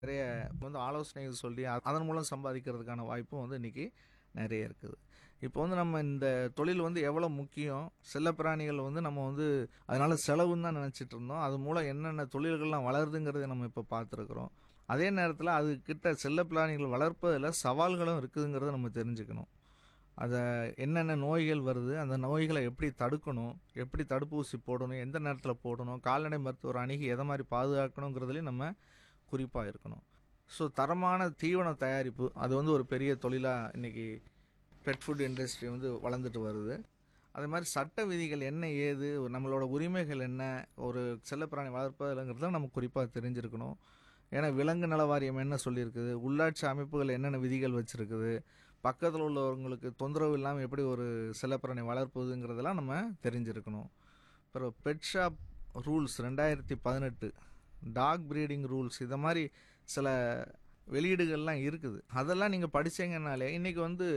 நிறைய வந்து ஆலோசனைகள் சொல்லி அ- அதன் மூலம் சம்பாதிக்கிறதுக்கான வாய்ப்பும் வந்து இன்னைக்கு நிறைய இருக்குது இப்போ வந்து நம்ம இந்த தொழில் வந்து எவ்வளோ முக்கியம் செல்லப்பிராணிகள் வந்து நம்ம வந்து அதனால செலவுன்னு தான் நினச்சிட்டு இருந்தோம் அது மூலம் என்னென்ன தொழில்கள்லாம் வளருதுங்கிறத நம்ம இப்போ பார்த்துருக்குறோம் அதே நேரத்தில் அது கிட்ட செல்லப்பிராணிகள் வளர்ப்பதில் சவால்களும் இருக்குதுங்கிறத நம்ம தெரிஞ்சுக்கணும் அதை என்னென்ன நோய்கள் வருது அந்த நோய்களை எப்படி தடுக்கணும் எப்படி தடுப்பூசி போடணும் எந்த நேரத்தில் போடணும் கால்நடை மருத்துவர் அணுகி எதை மாதிரி பாதுகாக்கணுங்கிறதுலையும் நம்ம குறிப்பாக இருக்கணும் ஸோ தரமான தீவன தயாரிப்பு அது வந்து ஒரு பெரிய தொழிலாக இன்னைக்கு பெட் ஃபுட் இண்டஸ்ட்ரி வந்து வளர்ந்துட்டு வருது அதே மாதிரி சட்ட விதிகள் என்ன ஏது நம்மளோட உரிமைகள் என்ன ஒரு செல்லப்பிராணி வளர்ப்பதுங்கிறத நம்ம குறிப்பாக தெரிஞ்சிருக்கணும் ஏன்னா விலங்கு நல வாரியம் என்ன சொல்லியிருக்குது உள்ளாட்சி அமைப்புகள் என்னென்ன விதிகள் வச்சுருக்குது பக்கத்தில் உள்ளவங்களுக்கு தொந்தரவு இல்லாமல் எப்படி ஒரு செல்லப்பிராணி வளர்ப்பதுங்கிறதெல்லாம் நம்ம தெரிஞ்சிருக்கணும் அப்புறம் பெட் ஷாப் ரூல்ஸ் ரெண்டாயிரத்தி பதினெட்டு டாக் ப்ரீடிங் ரூல்ஸ் இதை மாதிரி சில வெளியீடுகள்லாம் இருக்குது அதெல்லாம் நீங்கள் படிச்சீங்கன்னாலே இன்றைக்கி வந்து